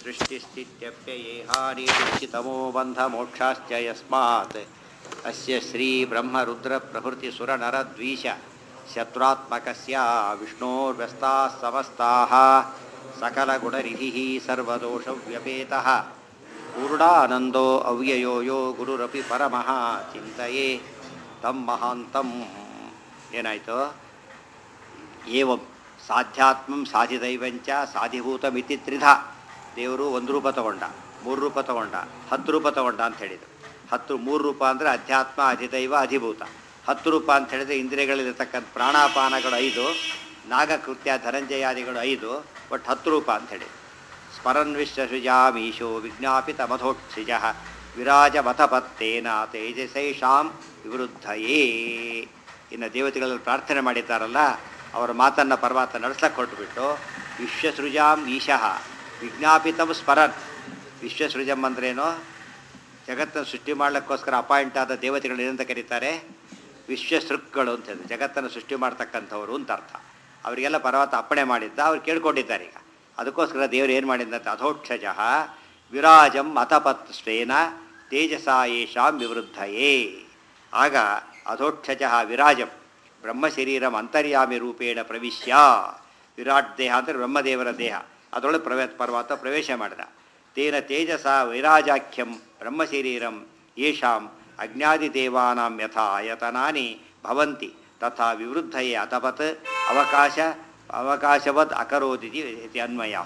सृष्टिस्थित्यप्ययेहानिश्चितमो बन्धमोक्षाश्च यस्मात् अस्य श्रीब्रह्मरुद्रप्रभृतिसुरनरद्वीष शत्रुत्मकस्य विष्णोर्व्यस्ताः समस्ताः सकलगुणरिधिः सर्वदोषव्यपेतः पूर्णानन्दो अव्ययो यो ಗುರುರಪಿ ಪರಮಃ ಚಿಂತೆಯೇ ತಮ್ಮ ಮಹಾಂತಂ ಏನಾಯಿತು ಏವಂ ಸಾಧ್ಯಾತ್ಮಂ ಸಾಧಿದೈವಂಚ ಸಾಧಿಭೂತಮಿತಿ ತ್ರಿಧ ದೇವರು ಒಂದು ರೂಪ ತಗೊಂಡ ಮೂರು ರೂಪ ತಗೊಂಡ ಹತ್ತು ರೂಪ ತಗೊಂಡ ಅಂತ ಹೇಳಿದರು ಹತ್ತು ಮೂರು ರೂಪ ಅಂದರೆ ಅಧ್ಯಾತ್ಮ ಅಧಿದೈವ ಅಧಿಭೂತ ಹತ್ತು ರೂಪ ಅಂತ ಹೇಳಿದರೆ ಇಂದ್ರಿಯಗಳಲ್ಲಿರ್ತಕ್ಕಂಥ ಪ್ರಾಣಾಪಾನಗಳು ಐದು ನಾಗಕೃತ್ಯ ಧನಂಜಯಾದಿಗಳು ಐದು ಬಟ್ ಹತ್ತು ರೂಪ ಅಂತ ಹೇಳಿ ಸ್ಮರನ್ ವಿಶ್ವಸೃಜಾಮೀಶೋ ವಿಜ್ಞಾಪಿತ ಮಧೋಕ್ಷಿಜ ವಿರಾಜಮಥಪತ್ತೇನ ತೇಜಸೈಷಾಂ ವಿವೃದ್ಧಯೇ ಇನ್ನು ದೇವತೆಗಳಲ್ಲಿ ಪ್ರಾರ್ಥನೆ ಮಾಡಿದ್ದಾರಲ್ಲ ಅವರ ಮಾತನ್ನು ಪರಮಾತ್ಮ ನಡೆಸ್ಲಕ್ಕೆ ಹೊರಟುಬಿಟ್ಟು ವಿಶ್ವಸೃಜಾಂ ಈಶಃ ವಿಜ್ಞಾಪಿತಂ ಸ್ಮರನ್ ವಿಶ್ವಸೃಜಂ ಅಂದ್ರೇನು ಜಗತ್ತನ್ನು ಸೃಷ್ಟಿ ಮಾಡಲಿಕ್ಕೋಸ್ಕರ ಅಪಾಯಿಂಟ್ ಆದ ದೇವತೆಗಳು ಏನಂತ ಕರೀತಾರೆ ವಿಶ್ವಸೃಕ್ಗಳು ಅಂತ ಹೇಳಿದ್ರು ಜಗತ್ತನ್ನು ಸೃಷ್ಟಿ ಮಾಡ್ತಕ್ಕಂಥವ್ರು ಅಂತ ಅರ್ಥ ಅವರಿಗೆಲ್ಲ ಪರ್ವತ ಅಪ್ಪಣೆ ಮಾಡಿದ್ದ ಅವ್ರು ಕೇಳ್ಕೊಂಡಿದ್ದಾರೆ ಈಗ ಅದಕ್ಕೋಸ್ಕರ ದೇವರು ಏನು ಮಾಡಿದಂತೆ ಅಥೋಕ್ಷಜ ವಿರಾಜಂ ಅತಪತ್ ಸ್ವೇನ ತೇಜಸ ಯೇಷಾಂ ವಿವೃದ್ಧಯೇ ಆಗ ಅಧೋಕ್ಷಜ ವಿರಾಜಂ ಬ್ರಹ್ಮಶರೀರಂ ಅಂತರ್ಯಾಮಿ ರೂಪೇಣ ಪ್ರವಿಶ್ಯ ವಿರಾಟ್ ದೇಹ ಅಂದರೆ ಬ್ರಹ್ಮದೇವರ ದೇಹ ಅದರೊಳಗೆ ಪ್ರವೇ ಪರ್ವತ ಪ್ರವೇಶ ಮಾಡಿದ ತೇನ ತೇಜಸ ವಿರಾಜಾಖ್ಯಂ ಬ್ರಹ್ಮಶರೀರಂ ಯೇಷಾಂ ಅಜ್ಞಾದಿದೇವಾನಾಂ ಯಥಾ ಆಯತನಾನಿ ಭವಂತಿ ತಥಾ ವಿವೃದ್ಧಯೇ ಅತಪತ್ ಅವಕಾಶ ಅವಕಾಶವದ್ ಅಕರೋದಿತಿ ಇತಿ ಅನ್ವಯ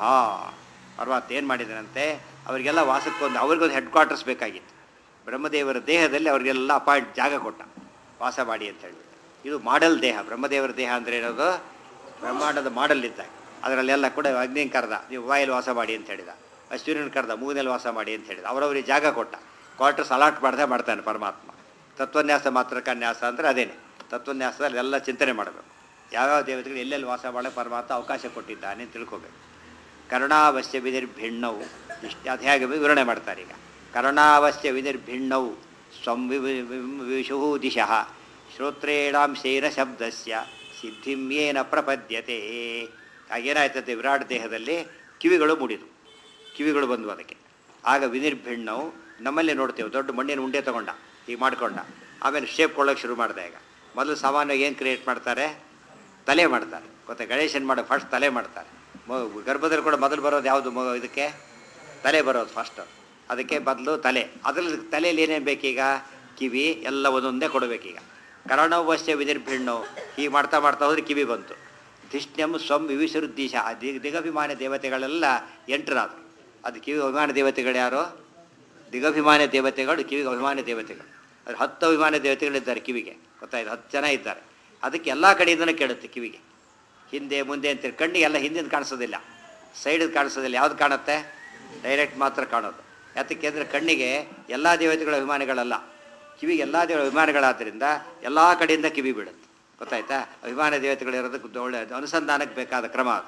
ಪರ್ವತ ಏನು ಮಾಡಿದನಂತೆ ಅವರಿಗೆಲ್ಲ ವಾಸಕ್ಕೊಂದು ಅವ್ರಿಗೊಂದು ಹೆಡ್ ಕ್ವಾರ್ಟರ್ಸ್ ಬೇಕಾಗಿತ್ತು ಬ್ರಹ್ಮದೇವರ ದೇಹದಲ್ಲಿ ಅವರಿಗೆಲ್ಲ ಅಪಾಯಿಂಟ್ ಜಾಗ ಕೊಟ್ಟ ವಾಸ ಮಾಡಿ ಅಂತ ಹೇಳಿ ಇದು ಮಾಡೆಲ್ ದೇಹ ಬ್ರಹ್ಮದೇವರ ದೇಹ ಅಂದರೆ ಏನದು ಬ್ರಹ್ಮಾಂಡದ ಮಾಡೆಲ್ ಇದ್ದಾಗ ಅದರಲ್ಲೆಲ್ಲ ಕೂಡ ಅಗ್ನಿನ ಕರೆದ ನೀವು ವಾಯಲ್ಲಿ ವಾಸ ಮಾಡಿ ಅಂತ ಹೇಳಿದ ಅಶ್ವಿನ ಕರೆದ ಮೂಗಿನಲ್ಲಿ ವಾಸ ಮಾಡಿ ಅಂತ ಹೇಳಿದ ಅವರವರಿಗೆ ಜಾಗ ಕೊಟ್ಟ ಕ್ವಾರ್ಟರ್ಸ್ ಅಲಾಟ್ ಮಾಡ್ದೆ ಮಾಡ್ತಾನೆ ಪರಮಾತ್ಮ ತತ್ವನ್ಯಾಸ ಮಾತ್ರ ಕನ್ಯಾಸ ಅಂದರೆ ಅದೇನೆ ತತ್ವನ್ಯಾಸದಲ್ಲಿ ಎಲ್ಲ ಚಿಂತನೆ ಮಾಡಬೇಕು ಯಾವ್ಯಾವ ದೇವತೆಗಳು ಎಲ್ಲೆಲ್ಲಿ ವಾಸ ಮಾಡಕ್ಕೆ ಪರಮಾತ್ಮ ಅವಕಾಶ ಕೊಟ್ಟಿದ್ದಾನೆ ಅಂತ ತಿಳ್ಕೊಬೇಕು ಕರುಣಾವಶ್ಯ ವಿನಿರ್ಭಿಣ್ಣವು ಇಷ್ಟ ಅದು ಹೇಗೆ ವಿವರಣೆ ಮಾಡ್ತಾರೆ ಈಗ ಕರುಣಾವಶ್ಯ ವಿನಿರ್ಭಿಣ್ಣವು ಸ್ವಂ ವಿಶು ದಿಶಃ ಶ್ರೋತ್ರೇಣಾಂಶೇನ ಶಬ್ದಸ್ಯ ಸಿದ್ಧಿಂ ಏನ ಪ್ರಪದ್ಯತೆ ಆಗೇನಾಯ್ತದೆ ವಿರಾಟ್ ದೇಹದಲ್ಲಿ ಕಿವಿಗಳು ಮುಡಿದು ಕಿವಿಗಳು ಬಂದವು ಅದಕ್ಕೆ ಆಗ ವಿನಿರ್ಭಿಣ್ಣವು ನಮ್ಮಲ್ಲಿ ನೋಡ್ತೇವೆ ದೊಡ್ಡ ಮಣ್ಣಿನ ಉಂಡೆ ತಗೊಂಡ ಈಗ ಮಾಡ್ಕೊಂಡ ಆಮೇಲೆ ಶೇಪ್ ಕೊಳ್ಳೋಕೆ ಶುರು ಮಾಡಿದೆ ಈಗ ಮೊದಲು ಸಾಮಾನ್ಯವಾಗಿ ಏನು ಕ್ರಿಯೇಟ್ ಮಾಡ್ತಾರೆ ತಲೆ ಮಾಡ್ತಾರೆ ಗೊತ್ತಾ ಗಣೇಶನ್ ಮಾಡೋ ಫಸ್ಟ್ ತಲೆ ಮಾಡ್ತಾರೆ ಗರ್ಭದಲ್ಲಿ ಕೂಡ ಮೊದಲು ಬರೋದು ಯಾವುದು ಮಗು ಇದಕ್ಕೆ ತಲೆ ಬರೋದು ಫಸ್ಟ್ ಅದಕ್ಕೆ ಬದಲು ತಲೆ ಅದ್ರಲ್ಲಿ ತಲೆಯಲ್ಲಿ ಏನೇನು ಬೇಕೀಗ ಕಿವಿ ಎಲ್ಲ ಒಂದೊಂದೇ ಕೊಡಬೇಕೀಗ ಕರ್ಣವಶ್ಯ ವಿನಿರ್ಭಿಣ್ಣು ಹೀಗೆ ಮಾಡ್ತಾ ಮಾಡ್ತಾ ಹೋದ್ರೆ ಕಿವಿ ಬಂತು ಧಿಷ್ಣ್ಯಂ ಸ್ವಂ ವಿವಿಶುರುದ್ದೀಶ ದಿಗ್ ದಿಗಭಿಮಾನ ದೇವತೆಗಳೆಲ್ಲ ಎಂಟರಾದರು ಅದು ಕಿವಿ ಅಭಿಮಾನ ದೇವತೆಗಳು ಯಾರು ದಿಗಭಿಮಾನ ದೇವತೆಗಳು ಕಿವಿಗೆ ಅಭಿಮಾನ ದೇವತೆಗಳು ಅದು ಹತ್ತು ಅಭಿಮಾನ ದೇವತೆಗಳಿದ್ದಾರೆ ಕಿವಿಗೆ ಗೊತ್ತಾಯ್ತು ಹತ್ತು ಜನ ಇದ್ದಾರೆ ಅದಕ್ಕೆ ಎಲ್ಲ ಕಡೆಯಿಂದನೂ ಕೇಳುತ್ತೆ ಕಿವಿಗೆ ಹಿಂದೆ ಮುಂದೆ ಅಂತೇಳಿ ಕಣ್ಣಿಗೆ ಎಲ್ಲ ಹಿಂದಿನ ಕಾಣಿಸೋದಿಲ್ಲ ಸೈಡಿಗೆ ಕಾಣಿಸೋದಿಲ್ಲ ಯಾವ್ದು ಕಾಣುತ್ತೆ ಡೈರೆಕ್ಟ್ ಮಾತ್ರ ಕಾಣೋದು ಯಾತಕ್ಕೆ ಅಂದರೆ ಕಣ್ಣಿಗೆ ಎಲ್ಲ ದೇವತೆಗಳ ಅಭಿಮಾನಿಗಳಲ್ಲ ಕಿವಿಗೆ ಎಲ್ಲ ದೇವರ ಅಭಿಮಾನಿಗಳಾದ್ದರಿಂದ ಎಲ್ಲ ಕಡೆಯಿಂದ ಕಿವಿ ಬೀಳುತ್ತೆ ಗೊತ್ತಾಯ್ತಾ ಅಭಿಮಾನ ದೇವತೆಗಳಿರೋದಕ್ಕೆ ಒಳ್ಳೆ ಅನುಸಂಧಾನಕ್ಕೆ ಬೇಕಾದ ಕ್ರಮ ಅದು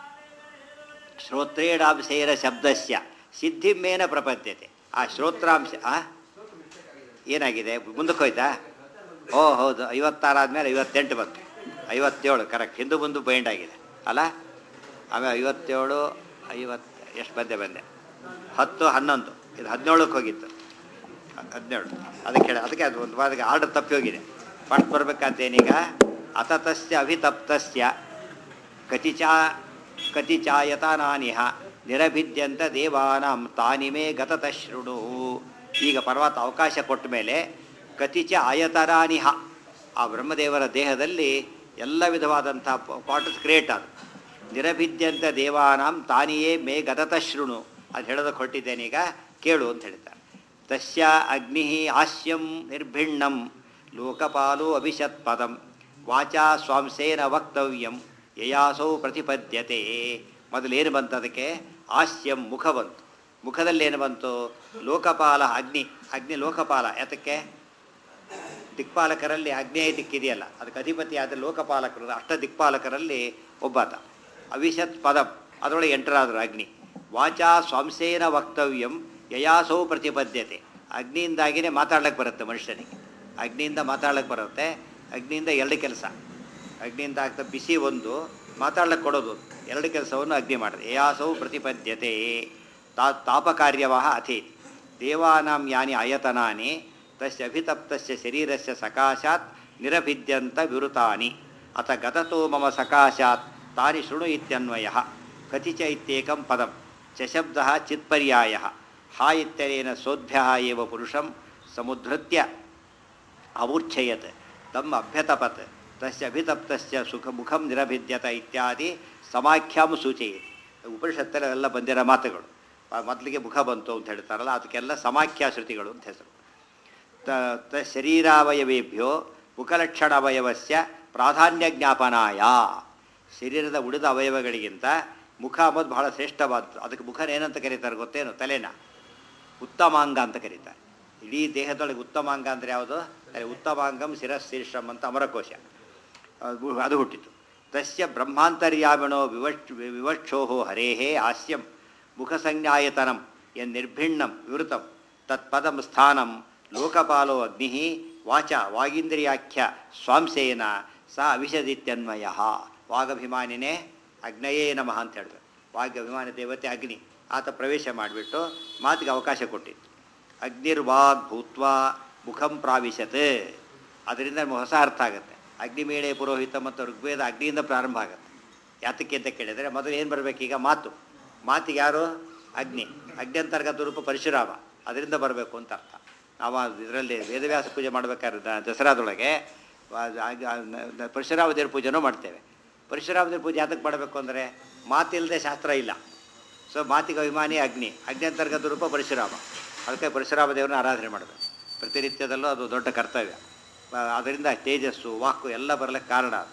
ಶ್ರೋತ್ರೇಣಾಂಶೇನ ಶಬ್ದಸ್ಯ ಸಿದ್ಧಿಮೇನ ಪ್ರಪದ್ಯತೆ ಆ ಶ್ರೋತ್ರಾಂಶ ಆ ಏನಾಗಿದೆ ಮುಂದಕ್ಕೆ ಹೋಯ್ತಾ ಓ ಹೌದು ಐವತ್ತಾರು ಆದಮೇಲೆ ಐವತ್ತೆಂಟು ಬಂತು ಐವತ್ತೇಳು ಕರೆಕ್ಟ್ ಹಿಂದೂ ಮುಂದೆ ಬೈಂಡ್ ಆಗಿದೆ ಅಲ್ಲ ಆಮೇಲೆ ಐವತ್ತೇಳು ಐವತ್ತು ಎಷ್ಟು ಬಂದೆ ಬಂದೆ ಹತ್ತು ಹನ್ನೊಂದು ಇದು ಹದಿನೇಳಕ್ಕೆ ಹೋಗಿತ್ತು ಹದಿನೇಳು ಅದಕ್ಕೆ ಹೇಳಿ ಅದಕ್ಕೆ ಅದು ಒಂದು ವಾದಕ್ಕೆ ಆರ್ಡರ್ ತಪ್ಪಿ ಹೋಗಿದೆ ಫಸ್ಟ್ ಬರ್ಬೇಕಂತೇನೀಗ ಅತತಸ್ಯ ಅಭಿತಪ್ತಸ್ಯ ಕತಿಚಾ ಕತಿಚಾಯತಾನಾನಿಹ ನಿರಭಿದ್ಯಂತ ದೇವಾನಾಂ ತಾನಿಮೇ ಗತತ ಶೃಣು ಈಗ ಪರ್ವತ ಅವಕಾಶ ಕೊಟ್ಟ ಮೇಲೆ ಕತಿಚ ಆಯತರಾನಿಹ ಆ ಬ್ರಹ್ಮದೇವರ ದೇಹದಲ್ಲಿ ಎಲ್ಲ ವಿಧವಾದಂಥ ಕ್ವಾರ್ಟರ್ಸ್ ಕ್ರಿಯೇಟ್ ಆದ ನಿರಭಿದ್ಯಂತ ದೇವಾನಾಂ ತಾನಿಯೇ ಮೇ ಗತತ ಶೃಣು ಅದು ಹೇಳೋದಕ್ಕೆ ಹೊರಟಿದ್ದೇನೀಗ ಕೇಳು ಅಂತ ಹೇಳ್ತಾರೆ ತಸ್ಯ ಅಗ್ನಿ ಹಾಸ್ಯಂ ನಿರ್ಭಿಣ್ಣಂ ಲೋಕಪಾಲೋ ಅಭಿಷತ್ ಪದಂ ವಾಚಾ ಸ್ವಾಂಸೇನ ವಕ್ತವ್ಯಂ ಯಯಾಸೌ ಪ್ರತಿಪದ್ಯತೆ ಮೊದಲೇನು ಬಂತು ಅದಕ್ಕೆ ಹಾಸ್ಯಂ ಮುಖ ಬಂತು ಮುಖದಲ್ಲೇನು ಬಂತು ಲೋಕಪಾಲ ಅಗ್ನಿ ಅಗ್ನಿ ಲೋಕಪಾಲ ಯಾತಕ್ಕೆ ದಿಕ್ಪಾಲಕರಲ್ಲಿ ಅಗ್ನೇಯ ದಿಕ್ಕಿದೆಯಲ್ಲ ಅದಕ್ಕೆ ಅಧಿಪತಿ ಆದ ಲೋಕಪಾಲಕರು ಅಷ್ಟ ದಿಕ್ಪಾಲಕರಲ್ಲಿ ಒಬ್ಬಾತ ಅವಿಶತ್ ಪದಂ ಅದರೊಳಗೆ ಎಂಟರಾದರು ಅಗ್ನಿ ವಾಚಾ ಸ್ವಂಸೇನ ವಕ್ತವ್ಯಂ ಯಯಾಸೌ ಪ್ರತಿಪದ್ಯತೆ ಅಗ್ನಿಯಿಂದಾಗಿಯೇ ಮಾತಾಡ್ಲಿಕ್ಕೆ ಬರುತ್ತೆ ಮನುಷ್ಯನಿಗೆ ಅಗ್ನಿಯಿಂದ ಮಾತಾಡ್ಲಿಕ್ಕೆ ಬರುತ್ತೆ ಅಗ್ನಿಯಿಂದ ಎರಡು ಕೆಲಸ ಅಗ್ನಿಯಿಂದ ಆಗ್ತಾ ಬಿಸಿ ಒಂದು ಮಾತಾಡ್ಲಿಕ್ಕೆ ಕೊಡೋದು ಎರಡು ಕೆಲಸವನ್ನು ಅಗ್ನಿ ಮಾಡಿದೆ ಯಾಸೌ ಪ್ರತಿಪದ್ಯತೆ ತಾ ತಾಪಕಾರ್ಯವಹ ಅಥೇತಿ ದೇವಾನಾಂ ಯಾನಿ ಆಯತನಾನಿ ತಸ್ಯ ಅಭಿತಪ್ತಸ್ಯ ಶರೀರಸ್ಯ ಸಕಾಶಾತ್ ನಿರಭಿದ್ಯಂತ ವಿವೃತಾನಿ ಅಥ ಗತತೋ ಮಮ ಸಕಾಶಾತ್ ತಾನಿ ಶೃಣು ಇತ್ಯನ್ವಯ ಕತಿ ಚ ಇತ್ಯೇಕಂ ಪದಂ ಚಶಬ್ದ ಚಿತ್ಪರ್ಯಾಯ ಹಾ ಇತ್ಯನೇನ ಸೋದ್ಭ್ಯ ಏವ ಪುರುಷಂ ಸಮುದ್ಧೃತ್ಯ ಅವೂರ್ಛಯತ್ ತಮ್ಮ ಅಭ್ಯತಪತ್ ತಸ್ಯ ಅಭಿತಪ್ತಸ್ಯ ಸುಖ ಮುಖಂ ನಿರಭಿದ್ಯತ ಇತ್ಯಾದಿ ಸಮಾಖ್ಯಾಂ ಸೂಚಯತಿ ಉಪನಿಷತ್ತಲ್ಲಿ ಎಲ್ಲ ಬಂದಿರೋ ಮಾತುಗಳು ಆ ಮೊದಲಿಗೆ ಮುಖ ಬಂತು ಅಂತ ಹೇಳ್ತಾರಲ್ಲ ಅದಕ್ಕೆಲ್ಲ ಸಮಾಖ್ಯಾ ಶ್ರುತಿಗಳು ಅಂತ ಹೆಸರು ತ ತ ಶರೀರಾವಯವೇಭ್ಯೋ ಮುಖಲಕ್ಷಣ ಅವಯವಸ್ಯ ಪ್ರಾಧಾನ್ಯ ಜ್ಞಾಪನಾಯ ಶರೀರದ ಉಳಿದ ಅವಯವಗಳಿಗಿಂತ ಮುಖ ಅಂಬೋದು ಬಹಳ ಶ್ರೇಷ್ಠವಾದ್ದು ಅದಕ್ಕೆ ಮುಖನ ಏನಂತ ಕರೀತಾರೆ ಗೊತ್ತೇನು ತಲೆನ ಉತ್ತಮಾಂಗ ಅಂತ ಕರೀತಾರೆ ಇಡೀ ದೇಹದೊಳಗೆ ಉತ್ತಮಾಂಗ ಅಂದರೆ ಯಾವುದು ಅದೇ ಉತ್ತಮಾಂಗಂ ಶಿರಶೀರ್ಷಂ ಅಂತ ಅಮರಕೋಶ ಅದು ಅದು ಹುಟ್ಟಿತು ತಸ್ಯ ಬ್ರಹ್ಮಾಂತರ್ಯಾಮಿಣೋ ವಿವಕ್ಷ ವಿವಕ್ಷೋ ಹರೇಹೇ ಹಾಸ್ಯಂ ಮುಖಸಂಜ್ಞಾಯತನಂ ಎನ್ ನಿರ್ಭಿಣ್ಣಂ ವಿವೃತಂ ತತ್ಪದಂ ಸ್ಥಾನಂ ಲೋಕಪಾಲೋ ಅಗ್ನಿ ವಾಚ ವಾಗೀಂದ್ರಿಯಾಖ್ಯ ಸ್ವಾಂಸೇನ ಸ ಅವಿಷದಿತ್ಯನ್ವಯ ವಾಗಭಿಮಾನಿನೇ ಅಗ್ನಯೇ ನಮಃ ಅಂತ ಹೇಳಿದ್ರು ವಾಗಭಿಮಾನಿ ದೇವತೆ ಅಗ್ನಿ ಆತ ಪ್ರವೇಶ ಮಾಡಿಬಿಟ್ಟು ಮಾತಿಗೆ ಅವಕಾಶ ಕೊಟ್ಟಿತ್ತು ಅಗ್ನಿರ್ವಾಗ್ ಭೂತ್ವ ಮುಖಂ ಪ್ರಾವಿಶತ್ ಅದರಿಂದ ನಮ್ಗೆ ಹೊಸ ಅರ್ಥ ಆಗುತ್ತೆ ಅಗ್ನಿಮೇಳೆ ಪುರೋಹಿತ ಮತ್ತು ಋಗ್ವೇದ ಅಗ್ನಿಯಿಂದ ಪ್ರಾರಂಭ ಆಗುತ್ತೆ ಯಾತಕ್ಕೆ ಅಂತ ಕೇಳಿದರೆ ಮೊದಲು ಏನು ಬರಬೇಕೀಗ ಮಾತು ಮಾತಿಗೆ ಯಾರು ಅಗ್ನಿ ಅಗ್ನಿ ಅಂತರ್ಗತ ರೂಪ ಪರಶುರಾಮ ಅದರಿಂದ ಬರಬೇಕು ಅಂತ ಅರ್ಥ ನಾವು ಇದರಲ್ಲಿ ವೇದವ್ಯಾಸ ಪೂಜೆ ಮಾಡಬೇಕಾದ್ರೆ ದ- ದಸರಾದೊಳಗೆ ವ- ಆಗ- ಆ- ಪರಶುರಾಮ ದೇವ್ರ ಪೂಜೆನೂ ಮಾಡ್ತೇವೆ ಪರಶುರಾಮ ದೇವ್ರ ಪೂಜೆ ಯಾತಕ್ಕೆ ಮಾಡಬೇಕು ಅಂದರೆ ಮಾತಿಲ್ಲದೆ ಶಾಸ್ತ್ರ ಇಲ್ಲ ಸೊ ಮಾತಿಗೆ ಅಭಿಮಾನಿ ಅಗ್ನಿ ಅಗ್ನಿ ಅಂತರ್ಗತ ರೂಪ ಪರಶುರಾಮ ಅದಕ್ಕೆ ಪರಶುರಾಮ ದೇವರನ್ನ ಆರಾಧನೆ ಮಾಡಬೇಕು ಪ್ರತಿನಿತ್ಯದಲ್ಲೂ ಅದು ದೊಡ್ಡ ಕರ್ತವ್ಯ ಆ- ಅದರಿಂದ ತೇಜಸ್ಸು ವಾಕು ಎಲ್ಲ ಬರಲಿಕ್ಕೆ ಕಾರಣ ಅದು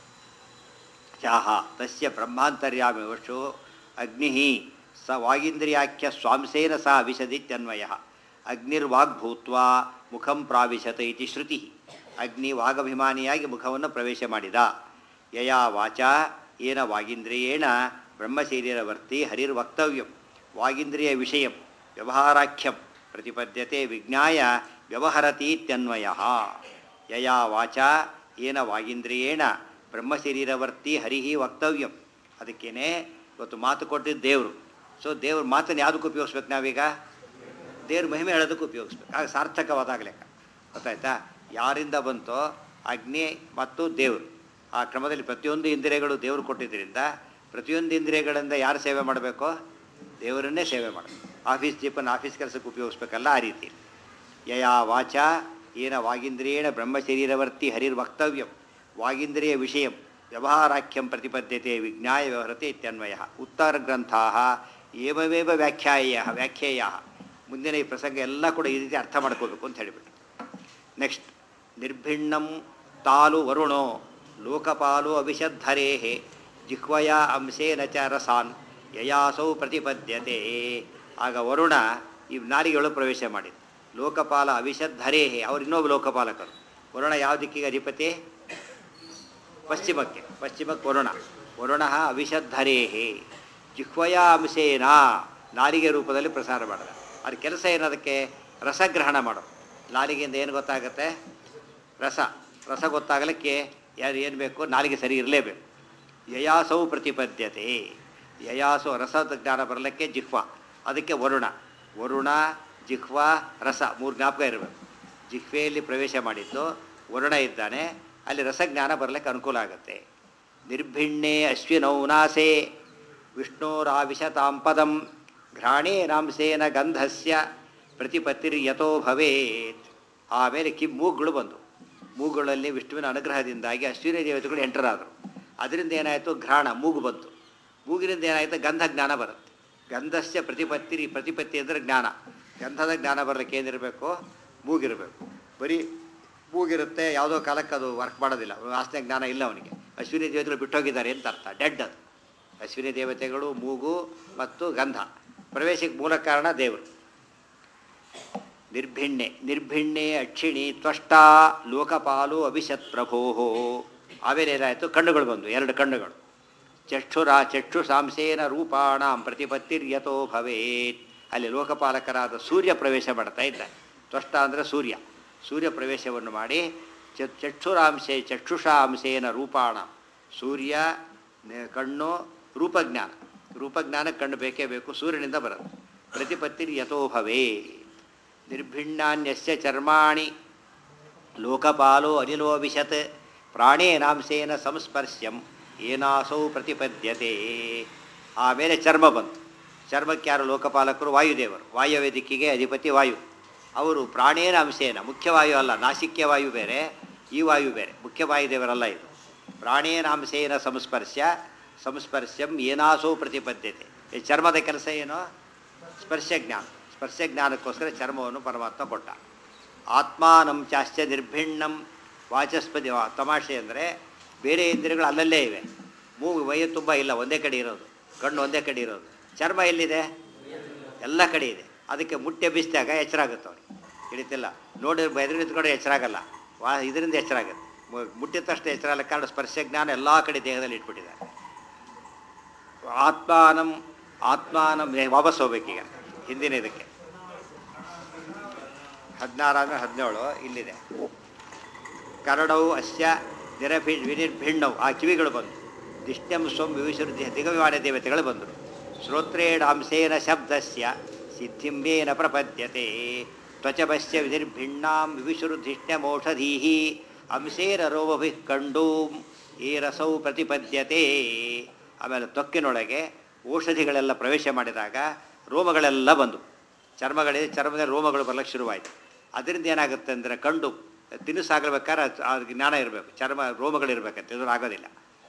ಚಾಹ ತಸ್ಯ ಬ್ರಹ್ಮಾಂತರ್ಯಾಮಿ ವಶೋ ಅಗ್ನಿ ಸ ವಾಗೀಂದ್ರಿಯಾಖ್ಯ ಸ್ವಾಂಸೇನ ಸಹ ವಿಶದಿತ್ಯನ್ವಯ ಅಗ್ನಿರ್ವಾಗ್ಭೂತ್ವ ಮುಖಂ ಪ್ರಾವಿಶತ ಇತಿ ಶ್ರುತಿ ಅಗ್ನಿ ವಾಗಭಿಮಾನಿಯಾಗಿ ಮುಖವನ್ನು ಪ್ರವೇಶ ಮಾಡಿದ ಯಯಾ ವಾಚ ಏನ ವಾಗಿಂದ್ರಿಯೇಣ ಬ್ರಹ್ಮಶರೀರವರ್ತಿ ಹರಿರ್ವಕ್ತವ್ಯಂ ವಾಗಿಂದ್ರಿಯ ವಿಷಯಂ ವ್ಯವಹಾರಾಖ್ಯಂ ಪ್ರತಿಪದ್ಯತೆ ವಿಜ್ಞಾಯ ವ್ಯವಹರತೀತ್ಯನ್ವಯ ಯಯಾ ವಾಚ ಏನ ವಾಗಿಂದ್ರಿಯೇಣ ಬ್ರಹ್ಮಶರೀರವರ್ತಿ ಹರಿಹಿ ವಕ್ತವ್ಯಂ ಅದಕ್ಕೇನೆ ಇವತ್ತು ಮಾತು ಕೊಟ್ಟಿದ್ದು ದೇವರು ಸೊ ದೇವ್ರ ಮಾತನ್ನು ಯಾವುದಕ್ಕೆ ಉಪಯೋಗಿಸ್ಬೇಕು ನಾವೀಗ ದೇವ್ರ ಮಹಿಮೆ ಹೇಳೋದಕ್ಕೆ ಉಪಯೋಗಿಸ್ಬೇಕು ಆಗ ಸಾರ್ಥಕವಾದಾಗ ಲೆಕ್ಕ ಗೊತ್ತಾಯ್ತಾ ಯಾರಿಂದ ಬಂತೋ ಅಗ್ನಿ ಮತ್ತು ದೇವರು ಆ ಕ್ರಮದಲ್ಲಿ ಪ್ರತಿಯೊಂದು ಇಂದ್ರಿಯಗಳು ದೇವರು ಕೊಟ್ಟಿದ್ದರಿಂದ ಪ್ರತಿಯೊಂದು ಇಂದ್ರಿಯಗಳಿಂದ ಯಾರು ಸೇವೆ ಮಾಡಬೇಕು ದೇವರನ್ನೇ ಸೇವೆ ಮಾಡಬೇಕು ಆಫೀಸ್ ಜೀಪನ್ನು ಆಫೀಸ್ ಕೆಲಸಕ್ಕೆ ಉಪಯೋಗಿಸ್ಬೇಕಲ್ಲ ಆ ರೀತಿ ಯಯಾ ವಾಚ ಏನ ವಾಗಿಂದ್ರಿಯೇಣ ಬ್ರಹ್ಮಶರೀರವರ್ತಿ ಹರಿರ್ವಕ್ತವ್ಯಂ ವಾಗಿಂದ್ರಿಯ ವಿಷಯಂ ವ್ಯವಹಾರಾಖ್ಯಂ ಪ್ರತಿಪದ್ಯತೆ ವಿಜ್ಞಾಯ ವ್ಯವಹರತೆ ಇತ್ಯನ್ವಯ ಉತ್ತರ ಗ್ರಂಥಾ ಏವವೇವ ವ್ಯಾಖ್ಯಾಯ ವ್ಯಾಖ್ಯೇಯ ಮುಂದಿನ ಈ ಪ್ರಸಂಗ ಎಲ್ಲ ಕೂಡ ಈ ರೀತಿ ಅರ್ಥ ಮಾಡ್ಕೋಬೇಕು ಅಂತ ಹೇಳಿಬಿಟ್ಟು ನೆಕ್ಸ್ಟ್ ನಿರ್ಭಿಣ್ಣಂ ತಾಲು ವರುಣೋ ಲೋಕಪಾಲು ಅವಿಶದ್ಧರೇ ಜಿಹ್ವಯ ಅಂಶೇನ ಚ ರಸಾನ್ ಯಯಾಸೌ ಪ್ರತಿಪದ್ಯತೆ ಆಗ ವರುಣ ಈ ನಾರಿಗಳು ಪ್ರವೇಶ ಮಾಡಿದ ಲೋಕಪಾಲ ಅವಿಶದ್ಧರೇ ಅವ್ರು ಇನ್ನೊಬ್ಬ ಲೋಕಪಾಲಕರು ವರುಣ ಯಾವ ದಿಕ್ಕಿಗೆ ಅಧಿಪತಿ ಪಶ್ಚಿಮಕ್ಕೆ ಪಶ್ಚಿಮಕ್ಕೆ ವರುಣ ವರುಣ ಅವಿಶದ್ಧರೇ ಜಿಹ್ವಯ ಅಂಶೇನ ನಾಲಿಗೆ ರೂಪದಲ್ಲಿ ಪ್ರಸಾರ ಮಾಡಿದ ಅದ್ರ ಕೆಲಸ ಏನದಕ್ಕೆ ರಸಗ್ರಹಣ ಮಾಡೋದು ನಾಲಿಗೆಯಿಂದ ಏನು ಗೊತ್ತಾಗುತ್ತೆ ರಸ ರಸ ಗೊತ್ತಾಗಲಿಕ್ಕೆ ಯಾರು ಏನು ಬೇಕು ನಾಲಿಗೆ ಸರಿ ಇರಲೇಬೇಕು ಯಯಾಸೌ ಪ್ರತಿಪದ್ಯತೆ ಯಯಾಸು ರಸದ ಜ್ಞಾನ ಬರಲಿಕ್ಕೆ ಜಿಹ್ವ ಅದಕ್ಕೆ ವರುಣ ವರುಣ ಜಿಹ್ವ ರಸ ಮೂರು ಜ್ಞಾಪಕ ಇರಬೇಕು ಜಿಹ್ವೆಯಲ್ಲಿ ಪ್ರವೇಶ ಮಾಡಿದ್ದು ವರುಣ ಇದ್ದಾನೆ ಅಲ್ಲಿ ರಸಜ್ಞಾನ ಬರಲಿಕ್ಕೆ ಅನುಕೂಲ ಆಗುತ್ತೆ ನಿರ್ಭಿಣ್ಣೆ ಅಶ್ವಿನೌನಾಸೆ ವಿಷ್ಣೋರಾವಿಶತಾಂ ಪದಂ ಘ್ರಾಣೇನಾಂಸೇನ ಗಂಧಸ್ಯ ಪ್ರತಿಪತ್ತಿರ್ಯತೋ ಭವೇತ್ ಆಮೇಲೆ ಕಿ ಮೂಗುಗಳು ಬಂದು ಮೂಗುಗಳಲ್ಲಿ ವಿಷ್ಣುವಿನ ಅನುಗ್ರಹದಿಂದಾಗಿ ಅಶ್ವಿನಿ ದೇವತೆಗಳು ಎಂಟರಾದರು ಅದರಿಂದ ಏನಾಯಿತು ಘ್ರಾಣ ಮೂಗು ಬಂತು ಮೂಗಿನಿಂದ ಏನಾಯಿತು ಗಂಧ ಜ್ಞಾನ ಬರುತ್ತೆ ಗಂಧಸ್ಯ ಪ್ರತಿಪತ್ತಿ ಪ್ರತಿಪತ್ತಿ ಅಂದರೆ ಜ್ಞಾನ ಗಂಧದ ಜ್ಞಾನ ಬರಲಿಕ್ಕೆ ಏನಿರಬೇಕು ಮೂಗಿರಬೇಕು ಬರೀ ಮೂಗಿರುತ್ತೆ ಯಾವುದೋ ಕಾಲಕ್ಕೆ ಅದು ವರ್ಕ್ ಮಾಡೋದಿಲ್ಲ ವಾಸನೆ ಜ್ಞಾನ ಇಲ್ಲ ಅವನಿಗೆ ಅಶ್ವಿನಿ ದೇವತೆಗಳು ಬಿಟ್ಟೋಗಿದ್ದಾರೆ ಅಂತ ಅರ್ಥ ಡೆಡ್ ಅದು ಅಶ್ವಿನಿ ದೇವತೆಗಳು ಮೂಗು ಮತ್ತು ಗಂಧ ಪ್ರವೇಶಕ್ಕೆ ಮೂಲ ಕಾರಣ ದೇವರು ನಿರ್ಭಿಣ್ಣೆ ನಿರ್ಭಿಣ್ಣೆ ಅಕ್ಷಿಣಿ ತ್ವಷ್ಟ ಲೋಕಪಾಲು ಅಭಿಷತ್ ಪ್ರಭೋ ಆಮೇಲೆ ಏನಾಯಿತು ಕಣ್ಣುಗಳು ಬಂದು ಎರಡು ಕಣ್ಣುಗಳು ಚಕ್ಷುರ ಚಕ್ಷುಷಾಂಸೇನ ರೂಪಾಣಾಂ ಪ್ರತಿಪತ್ತಿರ್ಯತೋ ಭವೇತ್ ಅಲ್ಲಿ ಲೋಕಪಾಲಕರಾದ ಸೂರ್ಯ ಪ್ರವೇಶ ಮಾಡ್ತಾ ಇದ್ದ ತ್ವಷ್ಟ ಅಂದರೆ ಸೂರ್ಯ ಸೂರ್ಯ ಪ್ರವೇಶವನ್ನು ಮಾಡಿ ಚ ಚಕ್ಷುರಾಂಶೆ ಚಕ್ಷುಷಾಂಶೇನ ರೂಪಾಣ ಸೂರ್ಯ ನೆ- ಕಣ್ಣು ರೂಪಜ್ಞಾನ ರೂಪಜ್ಞಾನ ಕಣ್ಣು ಬೇಕೇ ಬೇಕು ಸೂರ್ಯನಿಂದ ಬರುತ್ತೆ ಪ್ರತಿಪತ್ತಿರ್ಯತೋ ಭವೇ ನಿರ್ಭಿಣ್ಣಾನ್ಯಸ್ಯ ಚರ್ಮಾಣಿ ಲೋಕಪಾಲೋ ಅನಿಲೋವಿಶತ್ ಪ್ರಾಣೇನಾಂಶೇನ ಸಂಸ್ಪರ್ಶ್ಯಂ ಏನಾಸೌ ಪ್ರತಿಪದ್ಯತೆ ಆಮೇಲೆ ಚರ್ಮ ಬಂತು ಚರ್ಮಕ್ಕೆ ಯಾರು ಲೋಕಪಾಲಕರು ವಾಯುದೇವರು ವಾಯುವ್ಯ ದಿಕ್ಕಿಗೆ ಅಧಿಪತಿ ವಾಯು ಅವರು ಪ್ರಾಣೇನ ಅಂಶೇನ ಮುಖ್ಯವಾಯು ಅಲ್ಲ ನಾಸಿಕ್ಯ ವಾಯು ಬೇರೆ ಈ ವಾಯು ಬೇರೆ ಮುಖ್ಯ ವಾಯುದೇವರಲ್ಲ ಇದು ಪ್ರಾಣೇನಾಂಶೇನ ಸಂಸ್ಪರ್ಶ ಸಂಸ್ಪರ್ಶ್ಯಂ ಏನಾಸೋ ಪ್ರತಿಪದ್ಯತೆ ಈ ಚರ್ಮದ ಕೆಲಸ ಏನು ಸ್ಪರ್ಶ ಜ್ಞಾನ ಸ್ಪರ್ಶ ಜ್ಞಾನಕ್ಕೋಸ್ಕರ ಚರ್ಮವನ್ನು ಪರಮಾತ್ಮ ಕೊಟ್ಟ ಆತ್ಮಾನಂ ಚಾಶ್ಚ ನಿರ್ಭಿಣ್ಣಂ ವಾಚಸ್ಪತಿ ವಾ- ತಮಾಷೆ ಅಂದರೆ ಬೇರೆ ಇಂದ್ರಿಯಗಳು ಅಲ್ಲಲ್ಲೇ ಇವೆ ಮೂಗು ಮೈ ತುಂಬ ಇಲ್ಲ ಒಂದೇ ಕಡೆ ಇರೋದು ಕಣ್ಣು ಒಂದೇ ಕಡೆ ಇರೋದು ಚರ್ಮ ಎಲ್ಲಿದೆ ಎಲ್ಲ ಕಡೆ ಇದೆ ಅದಕ್ಕೆ ಮುಟ್ಟೆ ಬೀಸಿದಾಗ ಎಚ್ಚರ ಆಗುತ್ತೆ ಅವ್ರಿಗೆ ಹಿಡಿತಿಲ್ಲ ನೋಡಿ ಎದುರು ನಿಂತ್ಕೊಂಡು ಎಚ್ಚರ ಆಗಲ್ಲ ವಾ ಇದರಿಂದ ಎಚ್ಚರ ಆಗುತ್ತೆ ಮು- ಮುಟ್ಟಿದ ತಕ್ಷಣ ಎಚ್ಚರ ಆಗಲ್ಲ ಕಾರಣ ಸ್ಪರ್ಶ ಜ್ಞಾನ ಎಲ್ಲ ಕಡೆ ದೇಹದಲ್ಲಿ ಇಟ್ಬಿಟ್ಟಿದ್ದಾರೆ ಆತ್ಮಾನಂ ಆತ್ಮಾನಂ ಏ, ವಾಪಸ್ ಹೋಗ್ಬೇಕೀಗ ಹಿಂದಿನ ಇದಕ್ಕೆ ಹದಿನಾರು ಆದ್ಮೇಲೆ ಹದಿನೇಳು ಇಲ್ಲಿದೆ ಕರಡವು ಅಸ್ಯ ನಿರಭಿ ವಿನಿರ್ಭಿಣ್ಣವು ಆ ಕಿವಿಗಳು ಬಂದು ದಿಷ್ಟ್ಯಂ ಸ್ವಂ ವಿವಿಶುದ್ಧಿ ದಿಗವಿಮಾನ ದೇವತೆಗಳು ಬಂದರು ಶ್ರೋತ್ರೇಣಾಂಶೇನ ಶಬ್ದಸ್ಯ ಸಿದ್ಧಿಂಬೇನ ಪ್ರಪದ್ಯತೆ ತ್ವಚಪಸ್ಯ ವಿನಿರ್ಭಿಣ್ಣಾಂ ವಿವಿಶುರುಧಿಷ್ಣ್ಯಮೌಷಧೀ ಅಂಶೇನ ರೋಮಭಿ ಕಂಡೂಂ ಈ ರಸವು ಪ್ರತಿಪದ್ಯತೆ ಆಮೇಲೆ ತೊಕ್ಕಿನೊಳಗೆ ಔಷಧಿಗಳೆಲ್ಲ ಪ್ರವೇಶ ಮಾಡಿದಾಗ ರೋಮಗಳೆಲ್ಲ ಬಂದು ಚರ್ಮಗಳಿದೆ ಚರ್ಮದ ರೋಮಗಳು ಬರ್ಲಿಕ್ಕೆ ಶುರುವಾಯಿತು ಅದರಿಂದ ಏನಾಗುತ್ತೆ ಅಂದರೆ ಕಂಡು ತಿನಿಸಾಗಬೇಕಾದ್ರೆ ಅದು- ಆ ಜ್ಞಾನ ಇರಬೇಕು ಚರ್ಮ ರೋಮಗಳಿರ್ಬೇಕಂತ ಇದು ಆಗೋದಿಲ್ಲ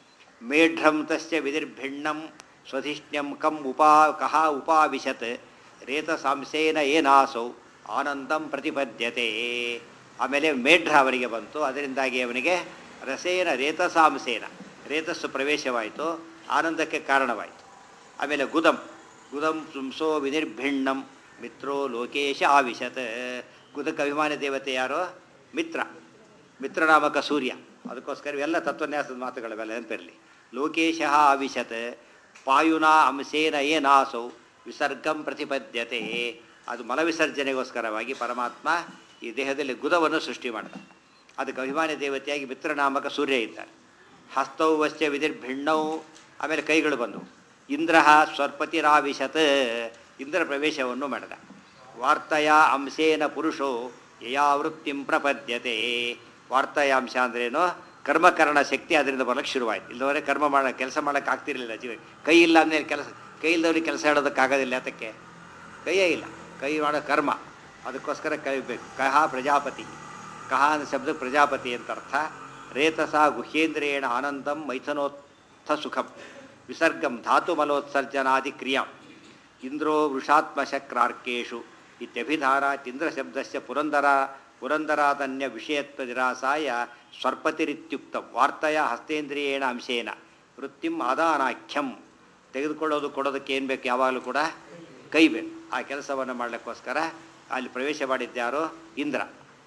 ಮೇಢ್ರಂ ತಸ್ಯ ವಿದಿರ್ಭಿಣ್ಣಂ ಸ್ವಧಿಷ್ಣ್ಯಂ ಕಂ ಉಪಾ ಕಹ ಉಪಾವಿಶತ್ ರೇತಸಾಂಶೇನ ಏನಾಸೌ ಆನಂದಂ ಪ್ರತಿಪದ್ಯತೆ ಆಮೇಲೆ ಮೇಢ್ರ ಅವರಿಗೆ ಬಂತು ಅದರಿಂದಾಗಿ ಅವನಿಗೆ ರಸೇನ ರೇತಸಾಂಶೇನ ರೇತಸ್ಸು ಪ್ರವೇಶವಾಯಿತು ಆನಂದಕ್ಕೆ ಕಾರಣವಾಯಿತು ಆಮೇಲೆ ಗುದಂ ಗುದಂ ಸುಂಸೋ ವಿನಿರ್ಭಿಣ್ಣಂ ಮಿತ್ರೋ ಲೋಕೇಶ ಆವಿಶತ್ ಗುದಕ ಅಭಿಮಾನಿ ದೇವತೆ ಯಾರೋ ಮಿತ್ರ ಮಿತ್ರನಾಮಕ ಸೂರ್ಯ ಅದಕ್ಕೋಸ್ಕರ ಇವೆಲ್ಲ ತತ್ವನ್ಯಾಸದ ಮಾತುಗಳವೆಲ್ಲ ನೆನಪಿರಲಿ ಲೋಕೇಶ ಆವಿಶತ್ ಪಾಯುನಾ ಅಂಶೇನ ಏನಾಸೌ ವಿಸರ್ಗಂ ಪ್ರತಿಪದ್ಯತೆ ಅದು ಮಲವಿಸರ್ಜನೆಗೋಸ್ಕರವಾಗಿ ಪರಮಾತ್ಮ ಈ ದೇಹದಲ್ಲಿ ಗುದವನ್ನು ಸೃಷ್ಟಿ ಮಾಡಿದ ಅದಕ್ಕೆ ಅಭಿಮಾನಿ ದೇವತೆಯಾಗಿ ಮಿತ್ರನಾಮಕ ಸೂರ್ಯ ಇದ್ದಾರೆ ಹಸ್ತೌ ವಶ್ಯ ವಿಧಿರ್ಭಿಣ್ಣೌ ಆಮೇಲೆ ಕೈಗಳು ಬಂದವು ಇಂದ್ರ ಸ್ವರ್ಪತಿರಾವಿಶತ್ ಇಂದ್ರ ಪ್ರವೇಶವನ್ನು ಮಾಡಿದ ವಾರ್ತಯ ಅಂಶೇನ ಪುರುಷೋ ಯಯಾವೃತ್ತಿಂ ಪ್ರಪದ್ಯತೆ ವಾರ್ತಯಾಂಶ ಅಂದ್ರೇನು ಕರ್ಮಕರಣ ಶಕ್ತಿ ಅದರಿಂದ ಬರಕ್ಕೆ ಶುರುವಾಯಿತು ಇಲ್ಲದವರೆ ಕರ್ಮ ಮಾಡೋ ಕೆಲಸ ಮಾಡೋಕ್ಕೆ ಆಗ್ತಿರ್ಲಿಲ್ಲ ಜೀವ ಕೈ ಇಲ್ಲ ಅಂದಮೇಲೆ ಕೆಲಸ ಕೈ ಇಲ್ಲದವ್ರಿಗೆ ಕೆಲಸ ಹೇಳೋದಕ್ಕಾಗೋದಿಲ್ಲ ಅದಕ್ಕೆ ಕೈಯೇ ಇಲ್ಲ ಕೈ ಮಾಡೋ ಕರ್ಮ ಅದಕ್ಕೋಸ್ಕರ ಕಲಿಬೇಕು ಕಹ ಪ್ರಜಾಪತಿ ಕಹ ಅನ್ನೋ ಶಬ್ದ ಪ್ರಜಾಪತಿ ಅಂತ ಅರ್ಥ ರೇತಸ ಗುಹ್ಯೇಂದ್ರಿಯೇಣ ಆನಂದಂ ಮೈಥನೋತ್ಥ ಸುಖಂ ವಿಸರ್ಗಂ ಧಾತು ಮಲೋತ್ಸರ್ಜನಾದಿ ಕ್ರಿಯಾಂ ಇಂದ್ರೋ ವೃಷಾತ್ಮಶಕ್ರಾರ್ಕೇಶು ಇತ್ಯಭಿಧಾನಾತ್ ಇಂದ್ರಶಬ್ದಸ್ಯ ಪುರಂದರ ಪುರಂದರಾದನ್ಯ ವಿಷಯತ್ವ ನಿರಾಸಾಯ ಸ್ವರ್ಪತಿರಿತ್ಯುಕ್ತ ವಾರ್ತಯ ಹಸ್ತೇಂದ್ರಿಯೇಣ ಅಂಶೇನ ವೃತ್ತಿಂ ಆದಾನಾಖ್ಯಂ ತೆಗೆದುಕೊಳ್ಳೋದು ಕೊಡೋದಕ್ಕೆ ಏನು ಬೇಕು ಯಾವಾಗಲೂ ಕೂಡ ಕೈ ಬೇಕು ಆ ಕೆಲಸವನ್ನು ಮಾಡಲಿಕ್ಕೋಸ್ಕರ ಅಲ್ಲಿ ಪ್ರವೇಶ ಮಾಡಿದ್ಯಾರೋ ಇಂದ್ರ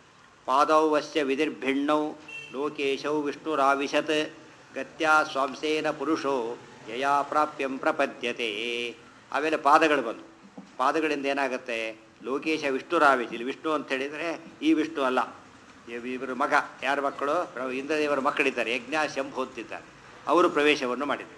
ಪಾದೌವಶ್ಯ ವಿಧಿರ್ಭಿಣ್ಣೌ ಲೋಕೇಶೌ ವಿಷ್ಣುರಾವಿಶತ್ ಗತ್ಯಾ ಸ್ವಾಂಸೇನ ಪುರುಷೋ ಯಯಾ ಪ್ರಾಪ್ಯಂ ಪ್ರಪದ್ಯತೆ ಆಮೇಲೆ ಪಾದಗಳು ಬಂದು ಪಾದಗಳಿಂದ ಏನಾಗುತ್ತೆ ಲೋಕೇಶ ವಿಷ್ಣುರಾವಿಶ ಇಲ್ಲಿ ವಿಷ್ಣು ಅಂತ ಹೇಳಿದರೆ ಈ ವಿಷ್ಣು ಅಲ್ಲ ಇವ್- ಇವರು ಮಗ ಯಾರ ಮಕ್ಕಳು ಪ್ರ- ಇಂದ್ರದೇವರ ಮಕ್ಕಳಿದ್ದಾರೆ ಯಜ್ಞ ಶಂಭು ಅಂತಿದ್ದಾರೆ ಅವರು ಪ್ರವೇಶವನ್ನು ಮಾಡಿದರು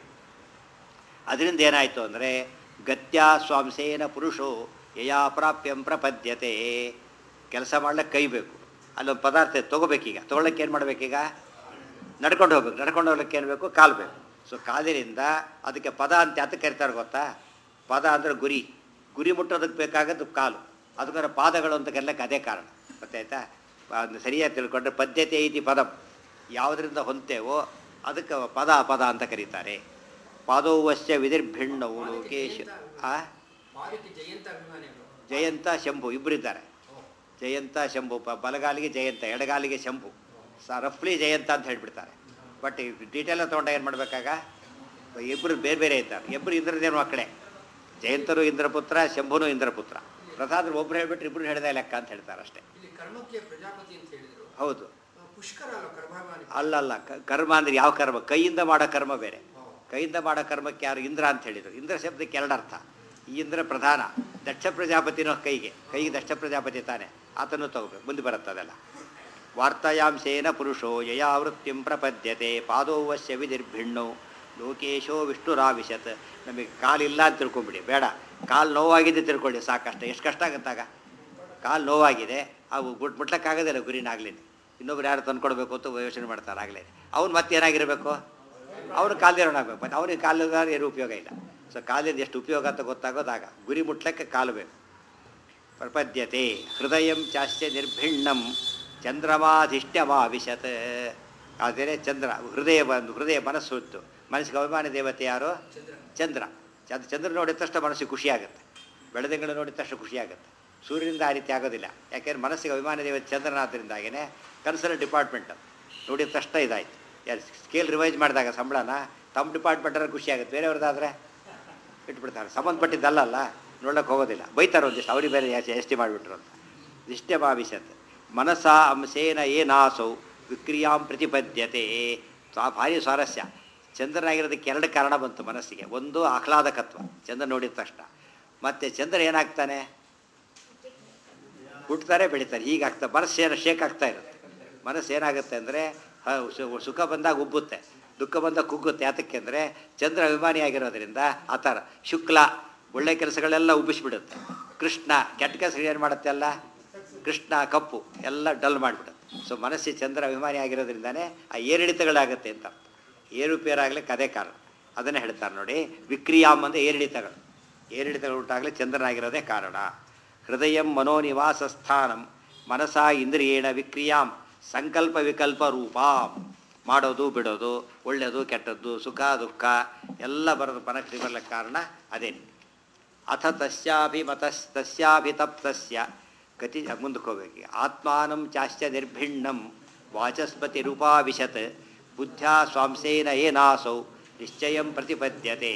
ಅದರಿಂದ ಏನಾಯಿತು ಅಂದರೆ ಗತ್ಯಾ ಸ್ವಾಂಸೇನ ಪುರುಷೋ ಯಯಾ ಪ್ರಾಪ್ಯಂ ಪ್ರಪದ್ಯತೆ ಕೆಲಸ ಮಾಡ್ಲಿಕ್ಕೆ ಕೈ ಬೇಕು ಅಲ್ಲೊಂದು ಪದಾರ್ಥ ತೊಗೋಬೇಕೀಗ ತೊಗೊಳಕ್ಕೆ ಏನು ಮಾಡಬೇಕೀಗ ನಡ್ಕೊಂಡು ಹೋಗ್ಬೇಕು ನಡ್ಕೊಂಡು ಹೋಗ್ಲಿಕ್ಕೆ ಏನು ಬೇಕು ಕಾಲು ಬೇಕು ಸೊ ಕಾಲಿನಿಂದ ಅದಕ್ಕೆ ಪದ ಅಂತ ಯಾತಕ್ಕೆ ಕರಿತಾರೆ ಗೊತ್ತಾ ಪದ ಅಂದರೆ ಗುರಿ ಗುರಿ ಮುಟ್ಟೋದಕ್ಕೆ ಬೇಕಾಗದ್ದು ಕಾಲು ಅದಕ್ಕೋಸ್ಕರ ಪಾದಗಳು ಅಂತ ಕರೀಲಿಕ್ಕೆ ಅದೇ ಕಾರಣ ಗೊತ್ತಾಯ್ತಾ ಅದನ್ನ ಸರಿಯಾಗಿ ತಿಳ್ಕೊಂಡ್ರೆ ಪದ್ಯತೆ ಐತಿ ಪದ ಯಾವುದರಿಂದ ಹೊಂತೇವೋ ಅದಕ್ಕೆ ಪದ ಪದ ಅಂತ ಕರೀತಾರೆ ಪಾದೋವಶ್ಯ ವಿಧಿರ್ಭಿಣ್ಣವು ಲೋಕೇಶ್ ಆ ಪಾದಕ್ಕೆ ಜಯಂತ ಅಭಿಮಾನಿಗಳು ಜಯಂತ ಶಂಭು ಇಬ್ಬರಿದ್ದಾರೆ ಜಯಂತ ಶಂಭು ಪ ಬಲಗಾಲಿಗೆ ಜಯಂತ ಎಡಗಾಲಿಗೆ ಶಂಭು ಸ ರಫ್ಲಿ ಜಯಂತ ಅಂತ ಹೇಳ್ಬಿಡ್ತಾರೆ ಬಟ್ ಈ ಡೀಟೇಲ್ ತೊಗೊಂಡ ಏನು ಮಾಡಬೇಕಾಗ ಇಬ್ಬರು ಬೇರೆ ಬೇರೆ ಇದ್ದಾರೆ ಇಬ್ಬರು ಇಂದ್ರದೇವ ಮಕ್ಕಳೇ ಜಯಂತರು ಇಂದ್ರಪುತ್ರ ಶಂಭುನು ಇಂದ್ರಪುತ್ರ ಪ್ರಸಾದ್ರು ಒಬ್ರು ಹೇಳ್ಬಿಟ್ರೆ ಇಬ್ಬರು ಹೇಳಿದ ಲೆಕ್ಕ ಅಂತ ಹೇಳ್ತಾರೆ ಅಷ್ಟೇ ಇಲ್ಲಿ ಕರ್ಮಕ್ಕೆ ಪ್ರಜಾಪತಿ ಅಂತ ಹೇಳಿದ್ರು ಹೌದು ಆ, ಪುಷ್ಕರ ಅಲ್ಲ ಕರ್ಮಾಭಿಮಾನಿ ಅಲ್ಲಲ್ಲ ಕ- ಕರ್ಮ ಅಂದ್ರೆ ಯಾವ ಕರ್ಮ ಕೈಯಿಂದ ಮಾಡೋ ಕರ್ಮ ಬೇರೆ ಕೈಯಿಂದ ಮಾಡೋ ಕರ್ಮಕ್ಕೆ ಯಾರು ಇಂದ್ರ ಅಂತ ಹೇಳಿದರು ಇಂದ್ರ ಶಬ್ದಕ್ಕೆ ಎರಡು ಅರ್ಥ ಈ ಇಂದ್ರ ಪ್ರಧಾನ ದಕ್ಷ ಪ್ರಜಾಪತಿನೋ ಕೈಗೆ ಕೈಗೆ ದಕ್ಷ ಪ್ರಜಾಪತಿ ತಾನೆ ಆತನು ತಗೋಬೇಕು ಮುಂದೆ ಬರುತ್ತೆ ಅದೆಲ್ಲ ವಾರ್ತಾಯಾಂಶೇನ ಪುರುಷೋ ಯಯಾವೃತ್ತಿಂ ಪ್ರಪದ್ಯತೆ ಪಾದೋವಶ್ಯ ವಿಧಿರ್ಭಿಣ್ಣು ಲೋಕೇಶೋ ವಿಷ್ಣುರಾವಿಶತ್ ನಮಗೆ ಕಾಲಿಲ್ಲ ಅಂತ ತಿಳ್ಕೊಂಬಿಡಿ ಬೇಡ ಕಾಲು ನೋವಾಗಿದೆ ತಿಳ್ಕೊಳ್ಳಿ ಸಾಕಷ್ಟೇ ಎಷ್ಟು ಕಷ್ಟ ಆಗುತ್ತಾಗ ಕಾಲು ನೋವಾಗಿದೆ ಅವು ಗುಟ್ ಮುಟ್ಲಕ್ಕಾಗೋದಿಲ್ಲ ಗುರಿನಾಗ್ಲಿ ಇನ್ನೊಬ್ರು ಯಾರು ತಂದ್ಕೊಡ್ಬೇಕು ಅಂತ ಯೋಚನೆ ಮಾಡ್ತಾರೆ ಆಗಲೇ ಅವ್ನು ಮತ್ತೇನಾಗಿರಬೇಕು ಅವನು ಕಾಲ್ದಿರೋನಾಗಬೇಕು ಮತ್ತು ಅವನಿಗೆ ಕಾಲಿಗಾರ ಏನು ಉಪಯೋಗ ಇಲ್ಲ ಸೊ ಕಾಲಿಂದ ಎಷ್ಟು ಉಪಯೋಗ ಅಂತ ಗೊತ್ತಾಗೋದಾಗ ಗುರಿ ಮುಟ್ಲಕ್ಕೆ ಕಾಲು ಬೇಕು ಪ್ರಪದ್ಯತೆ ಹೃದಯಂ ಚಾಸ್ಯ ನಿರ್ಭಿಣ್ಣಂ ಚಂದ್ರಮಾಧಿಷ್ಟ್ಯಮಾವಿಶತ್ ಆದರೆ ಚಂದ್ರ ಹೃದಯ ಬಂದು ಹೃದಯ ಮನಸ್ಸು ಹೊತ್ತು ಮನಸ್ಸಿಗೆ ಅಭಿಮಾನಿ ದೇವತೆ ಯಾರು ಚಂದ್ರ ಚಂದ್ರ ಚಂದ್ರ ನೋಡಿದ ತಕ್ಷಣ ಮನಸ್ಸಿಗೆ ಖುಷಿಯಾಗುತ್ತೆ ಬೆಳದಿಂಗಳು ನೋಡಿದ ತಕ್ಷಣ ಖುಷಿಯಾಗುತ್ತೆ ಸೂರ್ಯನಿಂದ ಆ ರೀತಿ ಆಗೋದಿಲ್ಲ ಯಾಕೆಂದ್ರೆ ಮನಸ್ಸಿಗೆ ಅಭಿಮಾನಿ ದೇವತೆ ಚಂದ್ರನಾದ್ದರಿಂದಾಗಿಯೇ ಕನ್ಸರ್ನ್ ಡಿಪಾರ್ಟ್ಮೆಂಟ್ ನೋಡಿದ ತಕ್ಷಣ ಇದಾಯ್ತು ಯಾರು ಸ್ಕೇಲ್ ರಿವೈಸ್ ಮಾಡಿದಾಗ ಸಂಬಳನ ತಮ್ಮ ಡಿಪಾರ್ಟ್ಮೆಂಟಲ್ಲಿ ಖುಷಿಯಾಗುತ್ತೆ ಬೇರೆಯವ್ರದ್ದಾದರೆ ಇಟ್ಬಿಡ್ತಾರೆ ಸಂಬಂಧಪಟ್ಟಿದ್ದಲ್ಲ ನೋಡೋಕೆ ಹೋಗೋದಿಲ್ಲ ಬೈತಾರೆ ಒಂದಿಷ್ಟು ಅವ್ರಿಗೆ ಬೇರೆ ಜಾಸ್ತಿ ಎಷ್ಟಿ ಮಾಡಿಬಿಟ್ರು ಅಂತ ಇಷ್ಟೇ ಭಾವಿಸತ್ ಮನಸ್ಸ ಅಂಶೇನ ಏನಾಸೌ ವಿಕ್ರಿಯಾಂ ಪ್ರತಿಪದ್ಯತೆ ಸ್ವಾ ಭಾರಿ ಸ್ವಾರಸ್ಯ ಚಂದ್ರನಾಗಿರೋದಕ್ಕೆ ಎರಡು ಕಾರಣ ಬಂತು ಮನಸ್ಸಿಗೆ ಒಂದು ಆಹ್ಲಾದಕತ್ವ ಚಂದ್ರ ನೋಡಿದ ತಕ್ಷಣ ಮತ್ತು ಚಂದ್ರ ಏನಾಗ್ತಾನೆ ಹುಟ್ತಾರೆ ಬೆಳಿತಾರೆ ಹೀಗಾಗ್ತಾ ಮನಸ್ಸು ಏನು ಶೇಕ್ ಆಗ್ತಾ ಇರುತ್ತೆ ಮನಸ್ಸು ಏನಾಗುತ್ತೆ ಅಂದರೆ ಸುಖ ಬಂದಾಗ ಉಬ್ಬುತ್ತೆ ದುಃಖ ಬಂದಾಗ ಕುಗ್ಗುತ್ತೆ ಯಾತಕ್ಕೆ ಅಂದರೆ ಚಂದ್ರ ಅಭಿಮಾನಿ ಆಗಿರೋದ್ರಿಂದ ಆ ಥರ ಶುಕ್ಲ ಒಳ್ಳೆ ಕೆಲಸಗಳೆಲ್ಲ ಉಬ್ಬಿಸ್ಬಿಡುತ್ತೆ ಕೃಷ್ಣ ಕೆಟ್ಟ ಕೆಲಸ ಏನು ಮಾಡುತ್ತೆ ಅಲ್ಲ ಕೃಷ್ಣ ಕಪ್ಪು ಎಲ್ಲ ಡಲ್ ಮಾಡಿಬಿಡುತ್ತೆ ಸೊ ಮನಸ್ಸಿಗೆ ಚಂದ್ರ ಅಭಿಮಾನಿ ಆಗಿರೋದ್ರಿಂದನೇ ಆ ಏರಿಳಿತಗಳಾಗುತ್ತೆ ಅಂತ ಅರ್ಥ ಏರುಪೇರಾಗ್ಲಿಕ್ಕೆ ಅದೇ ಕಾರಣ ಅದನ್ನೇ ಹೇಳ್ತಾರೆ ನೋಡಿ ವಿಕ್ರಿಯಾಮ್ ಅಂದರೆ ಏರಿಳಿತಗಳು ಏರಿಳಿತಗಳು ಉಂಟಾಗಲಿ ಚಂದ್ರನಾಗಿರೋದೇ ಕಾರಣ ಹೃದಯಂ ಮನೋನಿವಾಸ ಸ್ಥಾನಂ ಮನಸಾ ಇಂದ್ರಿಯೇಣ ವಿಕ್ರಿಯಾಂ ಸಂಕಲ್ಪ ವಿಕಲ್ಪ ರೂಪಾಂ ಮಾಡೋದು ಬಿಡೋದು ಒಳ್ಳೆಯದು ಕೆಟ್ಟದ್ದು ಸುಖ ದುಃಖ ಎಲ್ಲ ಬರೋದು ಮನಸ್ಸಿಗೆ ಬರ್ಲಿಕ್ಕೆ ಕಾರಣ ಅದೇನು ಅಥ ತಸ್ಯಾಭಿಮತಸ್ ತಸ್ಯಾಭಿತಪ್ತಸ್ಯ ಗತಿ ಮುಂದಕ್ಕೆ ಹೋಗ್ಬೇಕು ಆತ್ಮಾನಂ ಚಾಶ್ಚ ನಿರ್ಭಿಣ್ಣಂ ವಾಚಸ್ಪತಿ ರೂಪಾವಿಶತ್ ಬುದ್ಧ್ಯಾ ಸ್ವಾಂಸೇನ ಏನಾಸೌ ನಿಶ್ಚಯಂ ಪ್ರತಿಪದ್ಯತೆ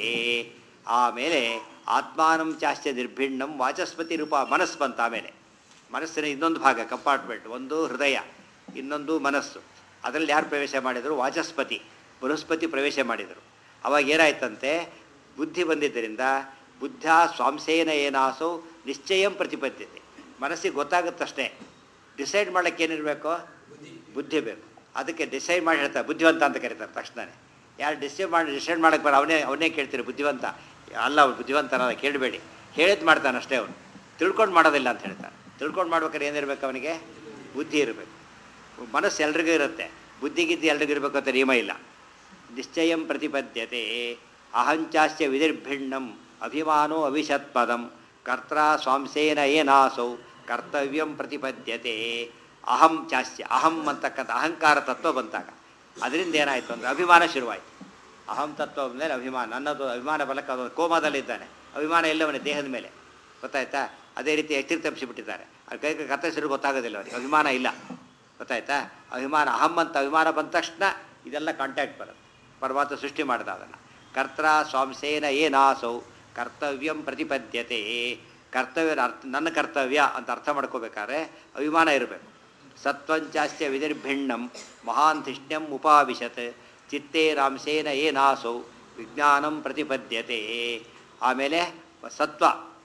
ಆಮೇಲೆ ಆತ್ಮಾನಂ ಚಾಶ್ಚ ನಿರ್ಭಿಣ್ಣಂ ವಾಚಸ್ಪತಿ ರೂಪ ಮನಸ್ಸು ಬಂತ ಆಮೇಲೆ ಮನಸ್ಸಿನ ಇನ್ನೊಂದು ಭಾಗ ಕಂಪಾರ್ಟ್ಮೆಂಟ್ ಒಂದು ಹೃದಯ ಇನ್ನೊಂದು ಮನಸ್ಸು ಅದರಲ್ಲಿ ಯಾರು ಪ್ರವೇಶ ಮಾಡಿದರು ವಾಚಸ್ಪತಿ ಬೃಹಸ್ಪತಿ ಪ್ರವೇಶ ಮಾಡಿದರು ಅವಾಗ ಏನಾಯ್ತಂತೆ ಬುದ್ಧಿ ಬಂದಿದ್ದರಿಂದ ಬುದ್ಧ ಸ್ವಾಂಸೇನ ಏನಾಸೋ ನಿಶ್ಚಯಂ ಪ್ರತಿಪದ್ಯತೆ ಮನಸ್ಸಿಗೆ ಗೊತ್ತಾಗುತ್ತಷ್ಟೇ ಡಿಸೈಡ್ ಮಾಡೋಕ್ಕೆ ಏನಿರಬೇಕು ಬುದ್ಧಿ ಬೇಕು ಅದಕ್ಕೆ ಡಿಸೈಡ್ ಮಾಡಿ ಹೇಳ್ತಾರೆ ಬುದ್ಧಿವಂತ ಅಂತ ಕರೀತಾರೆ ತಕ್ಷಣವೇ ಯಾರು ಡಿಸೈಡ್ ಮಾಡಿ ಡಿಸೈಡ್ ಮಾಡೋಕ್ಕೆ ಬರ ಅವನೇ ಅವನೇ ಕೇಳ್ತೀರಿ ಬುದ್ಧಿವಂತ ಅಲ್ಲ ಅವ್ನು ಬುದ್ಧಿವಂತನ ಕೇಳಬೇಡಿ ಹೇಳಿದ್ ಮಾಡ್ತಾನೆ ಅಷ್ಟೇ ಅವನು ತಿಳ್ಕೊಂಡು ಮಾಡೋದಿಲ್ಲ ಅಂತ ಹೇಳ್ತಾನೆ ತಿಳ್ಕೊಂಡು ಮಾಡ್ಬೇಕಾದ್ರೆ ಏನಿರ್ಬೇಕು ಅವನಿಗೆ ಬುದ್ಧಿ ಇರಬೇಕು ಮನಸ್ಸು ಎಲ್ರಿಗೂ ಇರುತ್ತೆ ಬುದ್ಧಿಗಿದ್ದು ಎಲ್ರಿಗೂ ಇರಬೇಕು ಅಂತ ನಿಯಮ ಇಲ್ಲ ನಿಶ್ಚಯಂ ಪ್ರತಿಪದ್ಯತೆ ಅಹಂಚಾಸ್ಯ ವಿದಿರ್ಭಿಣ್ಣಂ ಅಭಿಮಾನೋ ಅವಿಶತ್ಪದಂ ಕರ್ತ ಸ್ವಾಂಸೇನ ಏನಾಸೌ ಕರ್ತವ್ಯಂ ಪ್ರತಿಪದ್ಯತೆ ಅಹಂ ಚಾಸ್ಯ ಅಹಂ ಅಂತಕ್ಕಂಥ ಅಹಂಕಾರ ತತ್ವ ಬಂತಾಗ ಅದರಿಂದ ಏನಾಯಿತು ಅಂದರೆ ಅಭಿಮಾನ ಶುರುವಾಯಿತು ಅಹಂ ತತ್ವ ಮೇಲೆ ಅಭಿಮಾನ ನನ್ನದು ಅಭಿಮಾನ ಬಲಕ್ಕೆ ಅದು ಕೋಮದಲ್ಲಿದ್ದಾನೆ ಅಭಿಮಾನ ಎಲ್ಲವನೇ ದೇಹದ ಮೇಲೆ ಗೊತ್ತಾಯ್ತಾ ಅದೇ ರೀತಿ ಎಚ್ಚರಿಕೆ ತಪ್ಪಿಸಿಬಿಟ್ಟಿದ್ದಾರೆ ಅದು ಕೈ ಕೈ ಕತ್ತರಿಸಿದ್ರು ಗೊತ್ತಾಗೋದಿಲ್ಲ ಅವರಿಗೆ ಅಭಿಮಾನ ಇಲ್ಲ ಗೊತ್ತಾಯ್ತಾ ಅಭಿಮಾನ ಅಹಂ ಅಂತ ಅಭಿಮಾನ ಬಂದ ತಕ್ಷಣ ಇದೆಲ್ಲ ಕಾಂಟ್ಯಾಕ್ಟ್ ಬರುತ್ತೆ ಪರಮಾತ್ಮ ಸೃಷ್ಟಿ ಮಾಡ್ದ ಅದನ್ನು ಕರ್ತರ ಸ್ವಾಂಸೇನ ಏನಾಸೌ ಕರ್ತವ್ಯಂ ಪ್ರತಿಪದ್ಯತೆ ಕರ್ತವ್ಯ ಅರ್ಥ ನನ್ನ ಕರ್ತವ್ಯ ಅಂತ ಅರ್ಥ ಮಾಡ್ಕೋಬೇಕಾದ್ರೆ ಅಭಿಮಾನ ಇರಬೇಕು ಸತ್ವಂಚಾಸ್ಯ ವಿದಿರ್ಭಿಣ್ಣಂ ಮಹಾನ್ ಧಿಷ್ಣ್ಯಂ ಉಪಾವಿಶತ್ ಚಿತ್ತೇ ರಾಂಸೇನ ಏನಾಸೌ ವಿಜ್ಞಾನಂ ಪ್ರತಿಪದ್ಯತೆ ಆಮೇಲೆ ಸತ್ವ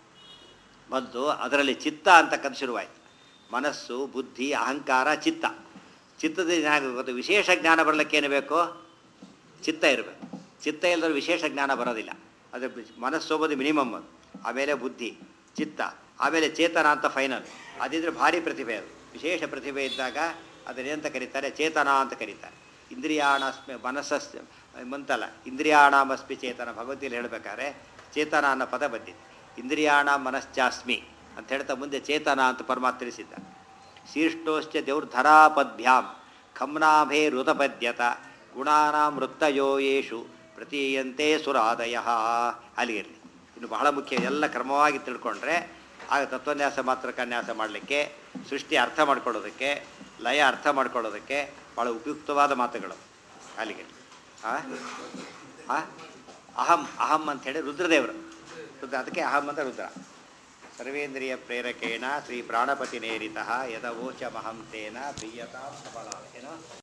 ಬಂತು ಅದರಲ್ಲಿ ಚಿತ್ತ ಅಂತಕ್ಕಂಥ ಶುರುವಾಯಿತು ಮನಸ್ಸು ಬುದ್ಧಿ ಅಹಂಕಾರ ಚಿತ್ತ ಚಿತ್ತದ ಜ್ಞಾನ ಗೊತ್ತು ವಿಶೇಷ ಜ್ಞಾನ ಬರಲಿಕ್ಕೆ ಏನು ಬೇಕು ಚಿತ್ತ ಇರಬೇಕು ಚಿತ್ತ ಇಲ್ಲದ್ರೆ ವಿಶೇಷ ಜ್ಞಾನ ಬರೋದಿಲ್ಲ ಅದು ಮನಸ್ಸು ಹೋಗೋದು ಮಿನಿಮಮ್ ಅದು ಆಮೇಲೆ ಬುದ್ಧಿ ಚಿತ್ತ ಆಮೇಲೆ ಚೇತನ ಅಂತ ಫೈನಲ್ ಅದಿದ್ರೆ ಭಾರಿ ಪ್ರತಿಭೆ ಅದು ವಿಶೇಷ ಪ್ರತಿಭೆ ಇದ್ದಾಗ ಅದನ್ನೇಂತ ಕರೀತಾರೆ ಚೇತನ ಅಂತ ಕರೀತಾರೆ ಇಂದ್ರಿಯಾಣಸ್ಮಿ ಮನಸ್ಸಸ್ ಮುಂತಲ್ಲ ಇಂದ್ರಿಯಾಣಮಸ್ಮಿ ಚೇತನ ಭಗವತಿಯಲ್ಲಿ ಹೇಳಬೇಕಾದ್ರೆ ಚೇತನ ಅನ್ನೋ ಪದ ಬಂದಿದೆ ಇಂದ್ರಿಯಾಣ ಮನಶ್ಚಾಸ್ಮಿ ಅಂತ ಹೇಳ್ತಾ ಮುಂದೆ ಚೇತನ ಅಂತ ಪರಮಾತ್ಮ ತಿಳಿಸಿದ್ದ ಶೀರ್ಷ್ಟೋಶ್ಚ ದೇವ್ರಧರಾಪದ್ಭ್ಯಾಂ ಖಮ್ನಾಭೇ ಋತಪದ್ಯತ ಗುಣಾನಾಂ ವೃತ್ತಯೋ ಯೇಷು ಪ್ರತೀಯಂತೆ ಸುರಾದಯ ಅಲ್ಲಿಗಿರಲಿ ಇನ್ನು ಬಹಳ ಮುಖ್ಯ ಎಲ್ಲ ಕ್ರಮವಾಗಿ ತಿಳ್ಕೊಂಡ್ರೆ ಆಗ ತತ್ವನ್ಯಾಸ ಮಾತ್ರ ಕನ್ಯಾಸ ಮಾಡಲಿಕ್ಕೆ ಸೃಷ್ಟಿ ಅರ್ಥ ಮಾಡ್ಕೊಳ್ಳೋದಕ್ಕೆ ಲಯ ಅರ್ಥ ಮಾಡ್ಕೊಳ್ಳೋದಕ್ಕೆ ಭಾಳ ಉಪಯುಕ್ತವಾದ ಮಾತುಗಳು ಅಲ್ಲಿಗೆ ಹಾಂ ಹಾಂ ಅಹಂ ಅಹಂ ಅಂಥೇಳಿ ರುದ್ರದೇವರು ರುದ್ರ ಅದಕ್ಕೆ ಅಹಂ ಅಂತ ರುದ್ರ ಸರ್ವೇಂದ್ರಿಯ ಪ್ರೇರಕೇಣ ಶ್ರೀ ಪ್ರಾಣಪತಿ ನೇರಿತ ಯದವೋಚ ಮಹಂತೇನ ಪ್ರಿಯತಾ ಸಫಲ ಏನೋ